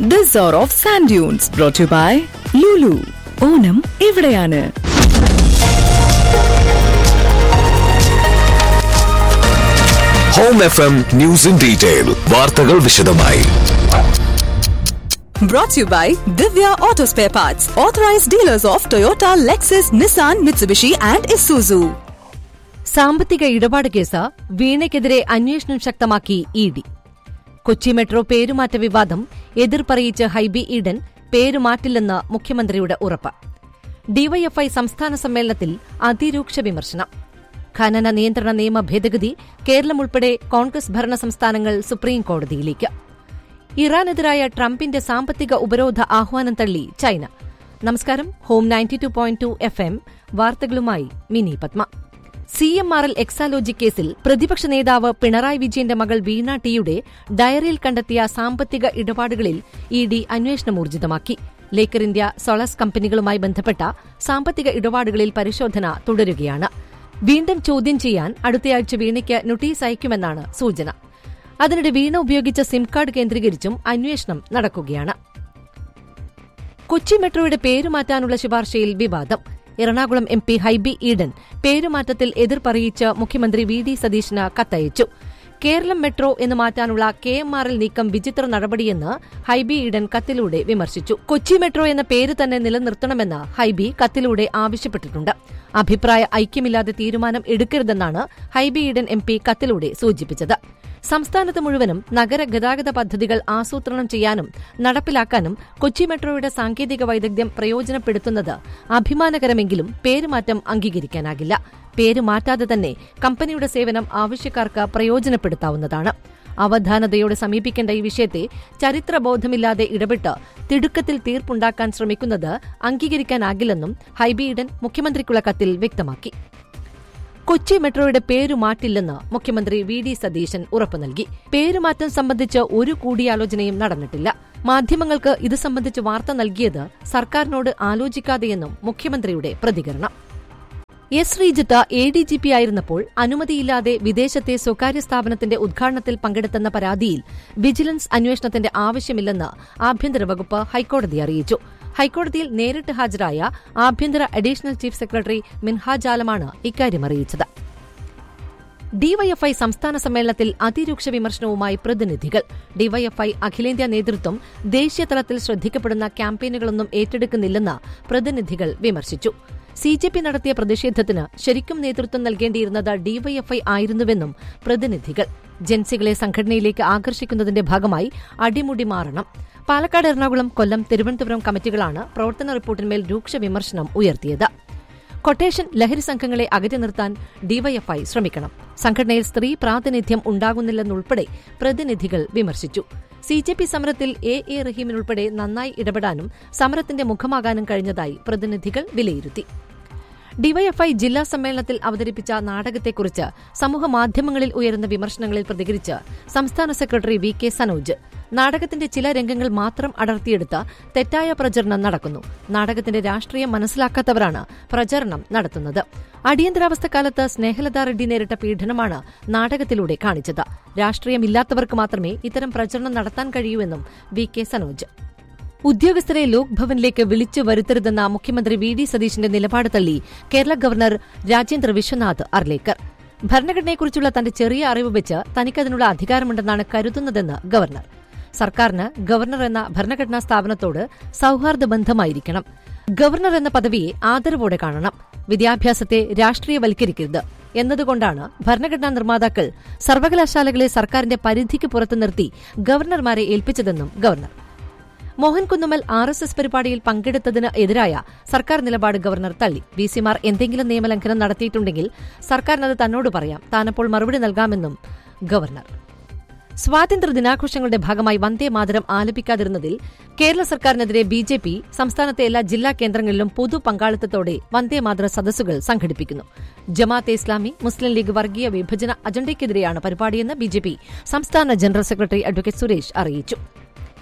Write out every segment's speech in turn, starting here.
This hour of Sand Dunes brought to you by Lulu. ഓണം ഇവിടെയാണ് home F M news in detail വാർത്തകൾ വിശദമായി Brought to you by Divya Auto Spare Parts, authorized dealers of Toyota, Lexus, Nissan, Mitsubishi, and Isuzu. സാമ്പത്തിക ഇടപാട് case വീണയ്ക്കെതിരെ അന്വേഷണം ശക്തമാക്കി E D Kochi metro പേരുമാറ്റ വിവാദം എതിർപ്പറിയിച്ച് ഹൈബി ഈഡൻ പേരുമാറ്റില്ലെന്ന് മുഖ്യമന്ത്രിയുടെ ഉറപ്പ് ഡിവൈഎഫ്ഐ സംസ്ഥാന സമ്മേളനത്തിൽ അതിരൂക്ഷ വിമർശനം ഖനന നിയന്ത്രണ നിയമ ഭേദഗതി കേരളം ഉൾപ്പെടെ കോൺഗ്രസ് ഭരണ സംസ്ഥാനങ്ങൾ സുപ്രീം കോടതിയിലേക്ക് ഇറാനെതിരായ ട്രംപിന്റെ സാമ്പത്തിക ഉപരോധ ആഹ്വാനം തള്ളി ചൈന നമസ്കാരം home ninety two point two F M വാർത്തകളുമായി Mini Padma C M R L Exalogic കേസിൽ പ്രതിപക്ഷ നേതാവ് പിണറായി വിജയന്റെ മകൾ വീണ ടിയുടെ ഡയറിയിൽ കണ്ടെത്തിയ സാമ്പത്തിക ഇടപാടുകളിൽ ഇ ഡി അന്വേഷണം ഊർജിതമാക്കി ലേക്കർ ഇന്ത്യ സോളസ് കമ്പനികളുമായി ബന്ധപ്പെട്ട സാമ്പത്തിക ഇടപാടുകളിൽ പരിശോധന തുടരുകയാണ് വീണ്ടും ചോദ്യം ചെയ്യാൻ അടുത്തയാഴ്ച വീണയ്ക്ക് നോട്ടീസ് അയക്കുമെന്നാണ് സൂചന അതിനിടെ വീണ ഉപയോഗിച്ച സിം കാർഡ് കേന്ദ്രീകരിച്ചും അന്വേഷണം നടക്കുകയാണ് കൊച്ചി മെട്രോയുടെ പേരുമാറ്റാനുള്ള ശുപാർശയിൽ വിവാദം എറണാകുളം എം പി ഹൈബി ഈഡൻ പേരുമാറ്റത്തിൽ എതിർപ്പറിയിച്ച് മുഖ്യമന്ത്രി വി ഡി സതീശന് കത്തയച്ചു കേരളം മെട്രോ എന്ന് മാറ്റാനുള്ള കെ എം ആർ എൽ നീക്കം വിചിത്ര നടപടിയെന്ന് ഹൈബി ഈഡൻ കത്തിലൂടെ വിമർശിച്ചു കൊച്ചി മെട്രോ എന്ന പേര് തന്നെ നിലനിർത്തണമെന്ന് ഹൈബി കത്തിലൂടെ ആവശ്യപ്പെട്ടിട്ടുണ്ട് അഭിപ്രായ ഐക്യമില്ലാതെ തീരുമാനം എടുക്കരുതെന്നാണ് ഹൈബി ഈഡൻ എം പി കത്തിലൂടെ സൂചിപ്പിച്ചത് സംസ്ഥാനത്ത് മുഴുവനും നഗര ഗതാഗത പദ്ധതികൾ ആസൂത്രണം ചെയ്യാനും നടപ്പിലാക്കാനും കൊച്ചി മെട്രോയുടെ സാങ്കേതിക വൈദഗ്ധ്യം പ്രയോജനപ്പെടുത്തുന്നത് അഭിമാനകരമെങ്കിലും പേരുമാറ്റം അംഗീകരിക്കാനാകില്ല പേര് മാറ്റാതെ തന്നെ കമ്പനിയുടെ സേവനം ആവശ്യക്കാർക്ക് പ്രയോജനപ്പെടുത്താവുന്നതാണ് അവധാനതയോടെ സമീപിക്കേണ്ട ഈ വിഷയത്തെ ചരിത്രബോധമില്ലാതെ ഇടപെട്ട് തിടുക്കത്തിൽ തീർപ്പുണ്ടാക്കാൻ ശ്രമിക്കുന്നത് അംഗീകരിക്കാനാകില്ലെന്നും ഹൈബിയിഡൻ മുഖ്യമന്ത്രിക്കുള്ള കത്തിൽ വ്യക്തമാക്കി കൊച്ചി മെട്രോയുടെ പേരു മാറ്റില്ലെന്ന് മുഖ്യമന്ത്രി വി ഡി സതീശൻ ഉറപ്പു നൽകി പേരുമാറ്റം സംബന്ധിച്ച് ഒരു കൂടിയാലോചനയും നടന്നിട്ടില്ല മാധ്യമങ്ങൾക്ക് ഇത് സംബന്ധിച്ച് വാർത്ത നൽകിയത് സർക്കാരിനോട് ആലോചിക്കാതെയെന്നും മുഖ്യമന്ത്രിയുടെ പ്രതികരണം S Sreejith A D G P ആയിരുന്നപ്പോൾ അനുമതിയില്ലാതെ വിദേശത്തെ സ്വകാര്യ സ്ഥാപനത്തിന്റെ ഉദ്ഘാടനത്തിൽ പങ്കെടുത്തെന്ന പരാതിയിൽ വിജിലൻസ് അന്വേഷണത്തിന്റെ ആവശ്യമില്ലെന്ന് ആഭ്യന്തര വകുപ്പ് ഹൈക്കോടതി അറിയിച്ചു ഹൈക്കോടതിയിൽ നേരിട്ട് ഹാജരായ ആഭ്യന്തര അഡീഷണൽ ചീഫ് സെക്രട്ടറി മിൻഹാജ് ആലമാണ് ഇക്കാര്യം അറിയിച്ചത് ഡിവൈഎഫ്ഐ സംസ്ഥാന സമ്മേളനത്തിൽ അതിരൂക്ഷ വിമർശനവുമായി പ്രതിനിധികൾ ഡിവൈഎഫ്ഐ അഖിലേന്ത്യാ നേതൃത്വം ദേശീയതലത്തിൽ ശ്രദ്ധിക്കപ്പെടുന്ന ക്യാമ്പയിനുകളൊന്നും ഏറ്റെടുക്കുന്നില്ലെന്ന് പ്രതിനിധികൾ വിമർശിച്ചു സി ജെ പി നടത്തിയ പ്രതിഷേധത്തിന് ശരിക്കും നേതൃത്വം നൽകേണ്ടിയിരുന്നത് ഡിവൈഎഫ്ഐ ആയിരുന്നുവെന്നും പ്രതിനിധികൾ ജൻസികളെ സംഘടനയിലേക്ക് ആകർഷിക്കുന്നതിന്റെ ഭാഗമായി അടിമുടി മാറണം പാലക്കാട് എറണാകുളം കൊല്ലം തിരുവനന്തപുരം കമ്മിറ്റികളാണ് പ്രവർത്തന റിപ്പോർട്ടിന്മേൽ രൂക്ഷ വിമർശനം ഉയർത്തിയത് കൊട്ടേഷൻ ലഹരി സംഘങ്ങളെ അകറ്റി നിർത്താൻ ഡിവൈഎഫ്ഐ ശ്രമിക്കണം സംഘടനയിൽ സ്ത്രീ പ്രാതിനിധ്യം ഉണ്ടാകുന്നില്ലെന്നുൾപ്പെടെ പ്രതിനിധികൾ വിമർശിച്ചു സി ജെ പി സമരത്തിൽ എ എ റഹീമിനുൾപ്പെടെ നന്നായി ഇടപെടാനും സമരത്തിന്റെ മുഖമാകാനും കഴിഞ്ഞതായി പ്രതിനിധികൾ വിലയിരുത്തി ഡിവൈഎഫ്ഐ ജില്ലാ സമ്മേളനത്തിൽ അവതരിപ്പിച്ച നാടകത്തെക്കുറിച്ച് സമൂഹമാധ്യമങ്ങളിൽ ഉയരുന്ന വിമർശനങ്ങളിൽ പ്രതികരിച്ച് സംസ്ഥാന സെക്രട്ടറി വി കെ സനോജ് നാടകത്തിന്റെ ചില രംഗങ്ങൾ മാത്രം അടർത്തിയെടുത്ത് തെറ്റായ പ്രചരണം നടക്കുന്നു നാടകത്തിന്റെ രാഷ്ട്രീയം മനസ്സിലാക്കാത്തവരാണ് പ്രചരണം നടത്തുന്നത് അടിയന്തരാവസ്ഥ കാലത്ത് സ്നേഹലത റെഡ്ഡി നേരിട്ട പീഡനമാണ് നാടകത്തിലൂടെ കാണിച്ചത് രാഷ്ട്രീയമില്ലാത്തവർക്ക് മാത്രമേ ഇത്തരം പ്രചരണം നടത്താൻ കഴിയൂവെന്നും വി കെ സനോജ് ഉദ്യോഗസ്ഥരെ ലോക് ഭവനിലേക്ക് വിളിച്ചു വരുത്തരുതെന്ന മുഖ്യമന്ത്രി വി ഡി സതീശിന്റെ നിലപാട് തള്ളി കേരള ഗവർണർ രാജേന്ദ്ര വിശ്വനാഥ് അർലേക്കർ ഭരണഘടനയെക്കുറിച്ചുള്ള തന്റെ ചെറിയ അറിവ് വെച്ച് തനിക്കതിനുള്ള അധികാരമുണ്ടെന്നാണ് കരുതുന്നതെന്ന് ഗവർണർ സർക്കാരിന് ഗവർണർ എന്ന ഭരണഘടനാ സ്ഥാപനത്തോട് സൌഹാർദ്ദ ബന്ധമായിരിക്കണം ഗവർണർ എന്ന പദവിയെ ആദരവോടെ കാണണം വിദ്യാഭ്യാസത്തെ രാഷ്ട്രീയവൽക്കരിക്കരുത് എന്നതുകൊണ്ടാണ് ഭരണഘടനാ നിർമ്മാതാക്കൾ സർവകലാശാലകളെ സർക്കാരിന്റെ പരിധിക്ക് പുറത്തു നിർത്തി ഗവർണർമാരെ ഏൽപ്പിച്ചതെന്നും governor Mohan Kunnumal R S S പരിപാടിയിൽ പങ്കെടുത്തതിന് എതിരായ സർക്കാർ നിലപാട് ഗവർണർ തള്ളി വി സിമാർ എന്തെങ്കിലും നിയമലംഘനം നടത്തിയിട്ടുണ്ടെങ്കിൽ സർക്കാരിനത് തന്നോട് പറയാം താനപ്പോൾ മറുപടി നൽകാമെന്നും ഗവർണർ സ്വാതന്ത്ര്യ ദിനാഘോഷങ്ങളുടെ ഭാഗമായി വന്ദേ മാതരം ആലപിക്കാതിരുന്നതിൽ കേരള സർക്കാരിനെതിരെ ബി ജെ പി സംസ്ഥാനത്തെ എല്ലാ ജില്ലാ കേന്ദ്രങ്ങളിലും പൊതു പങ്കാളിത്തത്തോടെ വന്ദേ മാതര സദസ്സുകൾ സംഘടിപ്പിക്കുന്നു ജമാഅത്തെ ഇസ്ലാമി മുസ്ലിം ലീഗ് വർഗീയ വിഭജന അജണ്ടയ്ക്കെതിരെയാണ് പരിപാടിയെന്ന് ബി ജെ പി സംസ്ഥാന ജനറൽ സെക്രട്ടറി അഡ്വക്കേറ്റ് സുരേഷ് അറിയിച്ചു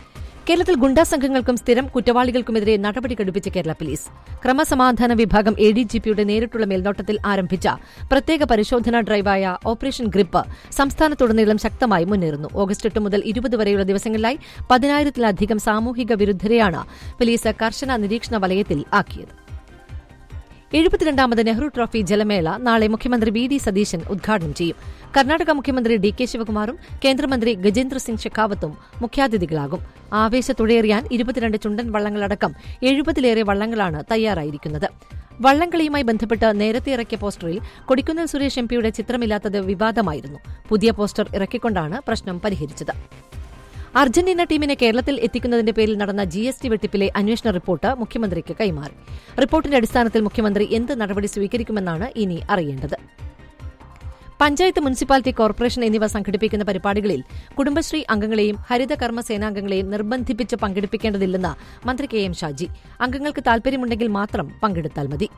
കേരളത്തിൽ ഗുണ്ടാ സംഘങ്ങൾക്കും സ്ഥിരം കുറ്റവാളികൾക്കുമെതിരെ നടപടി ഘടിപ്പിച്ച കേരള പോലീസ് ക്രമസമാധാന വിഭാഗം എ ഡി ജി പിയുടെ നേരിട്ടുള്ള മേൽനോട്ടത്തിൽ ആരംഭിച്ച പ്രത്യേക പരിശോധനാ ഡ്രൈവായ ഓപ്പറേഷൻ ഗ്രിപ്പ് സംസ്ഥാനത്തുടനീളം ശക്തമായി മുന്നേറുന്നു ഓഗസ്റ്റ് എട്ട് മുതൽ ഇരുപത് വരെയുള്ള ദിവസങ്ങളിലായി പതിനായിരത്തിലധികം സാമൂഹിക വിരുദ്ധരെയാണ് പോലീസ് കർശന നിരീക്ഷണ വലയത്തിൽ ആക്കിയത് എഴുപത്തിരണ്ടാമത് നെഹ്റു ട്രോഫി ജലമേള നാളെ മുഖ്യമന്ത്രി വി ഡി സതീശൻ ഉദ്ഘാടനം ചെയ്യും കർണാടക മുഖ്യമന്ത്രി ഡി കെ ശിവകുമാറും കേന്ദ്രമന്ത്രി ഗജേന്ദ്ര സിംഗ് ഷെഖാവത്തും മുഖ്യാതിഥികളാകും ആവേശത്തുഴയേറിയാൻ ഇരുപത്തിരണ്ട് ചുണ്ടൻ വള്ളങ്ങളടക്കം എഴുപതിലേറെ വള്ളങ്ങളാണ് തയ്യാറായിരിക്കുന്നത് വള്ളംകളിയുമായി ബന്ധപ്പെട്ട് നേരത്തെ ഇറക്കിയ പോസ്റ്ററിൽ കൊടിക്കുന്നിൽ സുരേഷ് എംപിയുടെ ചിത്രമില്ലാത്തത് വിവാദമായിരുന്നു പുതിയ പോസ്റ്റർ ഇറക്കിക്കൊണ്ടാണ് പ്രശ്നം പരിഹരിച്ചത് അർജന്റീന ടീമിനെ കേരളത്തിൽ എത്തിക്കുന്നതിന്റെ പേരിൽ നടന്ന ജി എസ് ടി വെട്ടിപ്പിലെ അന്വേഷണ റിപ്പോർട്ട് മുഖ്യമന്ത്രിക്ക് കൈമാറി റിപ്പോർട്ടിന്റെ അടിസ്ഥാനത്തിൽ മുഖ്യമന്ത്രി എന്ത് നടപടി സ്വീകരിക്കുമെന്നാണ് ഇനി അറിയേണ്ടത് പഞ്ചായത്ത് മുനിസിപ്പാലിറ്റി കോർപ്പറേഷൻ എന്നിവ സംഘടിപ്പിക്കുന്ന പരിപാടികളിൽ കുടുംബശ്രീ അംഗങ്ങളെയും ഹരിത കർമ്മ സേനാംഗങ്ങളെയും നിർബന്ധിപ്പിച്ച് പങ്കെടുപ്പിക്കേണ്ടതില്ലെന്ന് മന്ത്രി കെ എം ഷാജി അംഗങ്ങൾക്ക് താൽപര്യമുണ്ടെങ്കിൽ മാത്രം പങ്കെടുത്താൽ മതി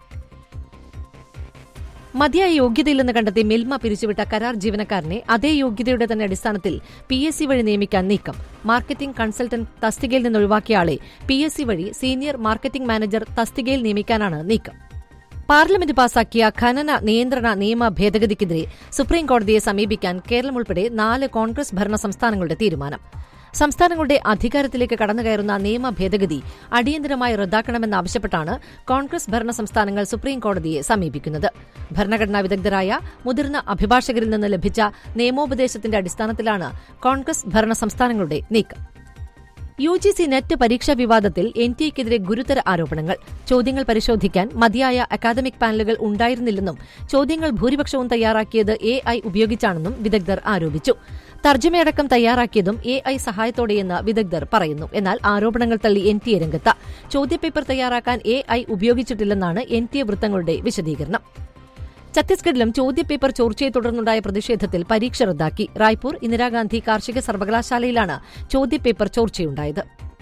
മതിയായ യോഗ്യതയില്ലെന്ന് കണ്ടെത്തി മിൽമ പിരിച്ചുവിട്ട കരാർ ജീവനക്കാരനെ അതേ യോഗ്യതയുടെ തന്നെ അടിസ്ഥാനത്തിൽ പി എസ് സി വഴി നിയമിക്കാൻ നീക്കം മാർക്കറ്റിംഗ് കൺസൾട്ടന്റ് തസ്തികയിൽ നിന്ന് ഒഴിവാക്കിയ ആളെ പി എസ് സി വഴി സീനിയർ മാർക്കറ്റിംഗ് മാനേജർ തസ്തികയിൽ നിയമിക്കാനാണ് നീക്കം പാർലമെന്റ് പാസാക്കിയ ഖനന നിയന്ത്രണ നിയമ ഭേദഗതിക്കെതിരെ സുപ്രീംകോടതിയെ സമീപിക്കാൻ കേരളം ഉൾപ്പെടെ നാല് കോൺഗ്രസ് ഭരണ സംസ്ഥാനങ്ങളുടെ തീരുമാനം സംസ്ഥാനങ്ങളുടെ അധികാരത്തിലേക്ക് കടന്നുകയറുന്ന നിയമ ഭേദഗതി അടിയന്തരമായി റദ്ദാക്കണമെന്നാവശ്യപ്പെട്ടാണ് കോൺഗ്രസ് ഭരണ സംസ്ഥാനങ്ങൾ സുപ്രീംകോടതിയെ സമീപിക്കുന്നത് ഭരണഘടനാ വിദഗ്ധരായ മുതിർന്ന അഭിഭാഷകരിൽ നിന്ന് ലഭിച്ച നിയമോപദേശത്തിന്റെ അടിസ്ഥാനത്തിലാണ് കോൺഗ്രസ് ഭരണ സംസ്ഥാനങ്ങളുടെ നീക്കം യു ജി സി നെറ്റ് പരീക്ഷാ വിവാദത്തിൽ എൻ ടി എക്കെതിരെ ഗുരുതര ആരോപണങ്ങൾ ചോദ്യങ്ങൾ പരിശോധിക്കാൻ മതിയായ അക്കാദമിക് പാനലുകൾ ഉണ്ടായിരുന്നില്ലെന്നും ചോദ്യങ്ങൾ ഭൂരിപക്ഷവും തയ്യാറാക്കിയത് എ ഐ ഉപയോഗിച്ചാണെന്നും വിദഗ്ധർ ആരോപിച്ചു തർജ്ജമയടക്കം തയ്യാറാക്കിയതും എ ഐ സഹായത്തോടെയെന്ന് വിദഗ്ധർ പറയുന്നു എന്നാൽ ആരോപണങ്ങൾ തള്ളി എൻ ടി എ രംഗത്ത് ചോദ്യപേപ്പർ തയ്യാറാക്കാൻ എ ഐ ഉപയോഗിച്ചിട്ടില്ലെന്നാണ് എൻ ടി എ വൃത്തങ്ങളുടെ വിശദീകരണം ഛത്തീസ്ഗഡിലും ചോദ്യപേപ്പർ ചോർച്ചയെ തുടർന്നുണ്ടായ പ്രതിഷേധത്തിൽ പരീക്ഷ റദ്ദാക്കി റായ്പൂർ ഇന്ദിരാഗാന്ധി കാർഷിക സർവകലാശാലയിലാണ് ചോദ്യപേപ്പർ ചോർച്ചയുണ്ടായത്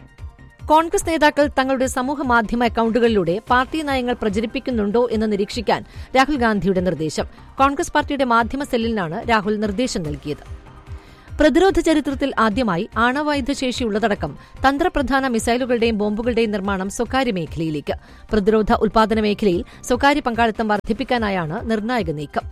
കോൺഗ്രസ് നേതാക്കൾ തങ്ങളുടെ സമൂഹ മാധ്യമ അക്കൌണ്ടുകളിലൂടെ പാർട്ടി നയങ്ങൾ പ്രചരിപ്പിക്കുന്നുണ്ടോ എന്ന് നിരീക്ഷിക്കാൻ രാഹുൽ ഗാന്ധിയുടെ നിർദ്ദേശം കോൺഗ്രസ് പാർട്ടിയുടെ മാധ്യമ സെല്ലിനാണ് രാഹുൽ നിർദ്ദേശം നൽകിയത് പ്രതിരോധ ചരിത്രത്തിൽ ആദ്യമായി ആണവായുധ ശേഷിയുള്ളതടക്കം തന്ത്രപ്രധാന മിസൈലുകളുടെയും ബോംബുകളുടെയും നിർമ്മാണം സ്വകാര്യ മേഖലയിലേക്ക് പ്രതിരോധ ഉൽപാദന മേഖലയിൽ സ്വകാര്യ പങ്കാളിത്തം വർദ്ധിപ്പിക്കാനായാണ് നിർണായക നീക്കം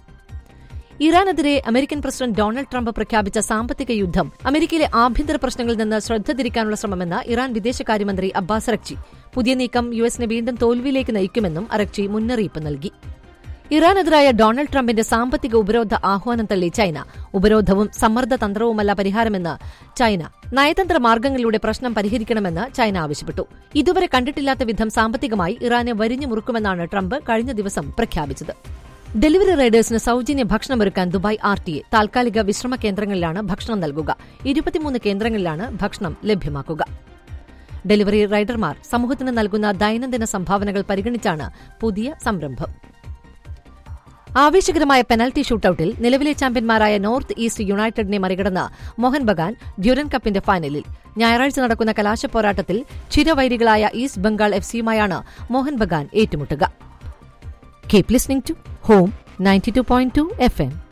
ഇറാനെതിരെ അമേരിക്കൻ പ്രസിഡന്റ് ഡൊണാൾഡ് ട്രംപ് പ്രഖ്യാപിച്ച സാമ്പത്തിക യുദ്ധം അമേരിക്കയിലെ ആഭ്യന്തര പ്രശ്നങ്ങളിൽ നിന്ന് ശ്രദ്ധ തിരിക്കാനുള്ള ശ്രമമെന്ന് ഇറാൻ വിദേശകാര്യമന്ത്രി അബ്ബാസ് അറക്ചി പുതിയ നീക്കം യുഎസിനെ വീണ്ടും തോൽവിയിലേക്ക് നയിക്കുമെന്നും അറക്ചി മുന്നറിയിപ്പ് നൽകി ഇറാനെതിരായ ഡൊണാൾഡ് ട്രംപിന്റെ സാമ്പത്തിക ഉപരോധ ആഹ്വാനം തള്ളി ചൈന ഉപരോധവും സമ്മർദ്ദ തന്ത്രവുമല്ല പരിഹാരമെന്ന് ചൈന നയതന്ത്ര മാർഗങ്ങളിലൂടെ പ്രശ്നം പരിഹരിക്കണമെന്ന് ചൈന ആവശ്യപ്പെട്ടു ഇതുവരെ കണ്ടിട്ടില്ലാത്ത വിധം സാമ്പത്തികമായി ഇറാനെ വരിഞ്ഞു മുറുക്കുമെന്നാണ് ട്രംപ് കഴിഞ്ഞ ദിവസം പ്രഖ്യാപിച്ചത് ഡെലിവറി റൈഡേഴ്സിന് സൌജന്യ ഭക്ഷണമൊരുക്കാൻ ദുബായ് ആർ ടി എ താൽക്കാലിക വിശ്രമ കേന്ദ്രങ്ങളിലാണ് ഭക്ഷണം നൽകുക ഇരുപത്തിമൂന്ന് കേന്ദ്രങ്ങളിലാണ് ഭക്ഷണം ലഭ്യമാക്കുക ഡെലിവറി റൈഡർമാർ സമൂഹത്തിന് നൽകുന്ന ദൈനംദിന സംഭാവനകൾ പരിഗണിച്ചാണ് പുതിയ സംരംഭം ആവേശകരമായ പെനൽറ്റി ഷൂട്ടൌട്ടിൽ നിലവിലെ ചാമ്പ്യന്മാരായ നോർത്ത് ഈസ്റ്റ് യുണൈറ്റഡിനെ മറികടന്ന് മോഹൻ ബഗാൻ ഡ്യൂറൻ കപ്പിന്റെ ഫൈനലിൽ ഞായറാഴ്ച നടക്കുന്ന കലാശ പോരാട്ടത്തിൽ ചിരവൈരികളായ ഈസ്റ്റ് ബംഗാൾ എഫ് സിയുമായാണ് മോഹൻ ബഗാൻ ഏറ്റുമുട്ടുക keep listening to home ninety two point two F M